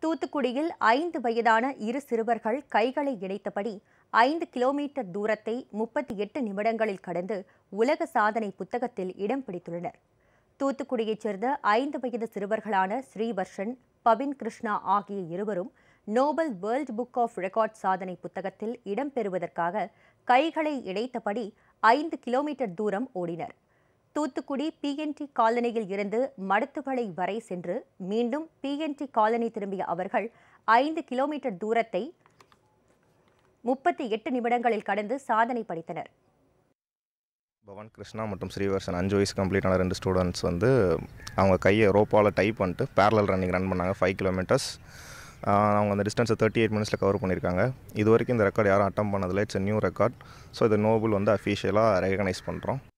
தூத்துக்குடியில் ஐந்து வயதான இரு சிறுவர்கள் கைகளை இணைத்தபடி ஐந்து கிலோமீட்டர் தூரத்தை முப்பத்தி எட்டு நிமிடங்களில் கடந்து உலக சாதனை புத்தகத்தில் இடம் பிடித்துள்ளனர் தூத்துக்குடியைச் சேர்ந்த ஐந்து வயது சிறுவர்களான ஸ்ரீவர்ஷன் பபின் கிருஷ்ணா ஆகிய இருவரும் Noble world book of record சாதனை புத்தகத்தில் இடம்பெறுவதற்காக கைகளை இணைத்தபடி ஐந்து கிலோமீட்டர் தூரம் ஓடினர் தூத்துக்குடி பிஎன்டி காலனியில் இருந்து மடத்துவளை வரை சென்று மீண்டும் பிஎன்டி காலனி திரும்பிய அவர்கள் ஐந்து கிலோமீட்டர் தூரத்தை முப்பத்தி எட்டு நிமிடங்களில் கடந்து சாதனை படைத்தனர் பவன் கிருஷ்ணா மற்றும் ஸ்ரீவர்ஷன் அஞ்சு வயசு கம்ப்ளீட் ஆன ரெண்டு ஸ்டூடெண்ட்ஸ் வந்து அவங்க கையை ரோப்பால் டைப் பண்ணிட்டு பேரலல் ரன்னிங் ரன் பண்ணாங்க ஃபைவ் கிலோமீட்டர்ஸ் அவங்க அந்த டிஸ்டன்ஸை தேர்ட்டி எயிட் மினிட்ஸில் கவர் பண்ணியிருக்காங்க இது வரைக்கும் இந்த ரெக்கார்ட் யாரும் அட்டம் பண்ணதில்லை இட்ஸ் நியூ ரெக்கார்ட் ஸோ இது நோபல் வந்து அஃபீஷியலாக ரெகனைஸ் பண்ணுறோம்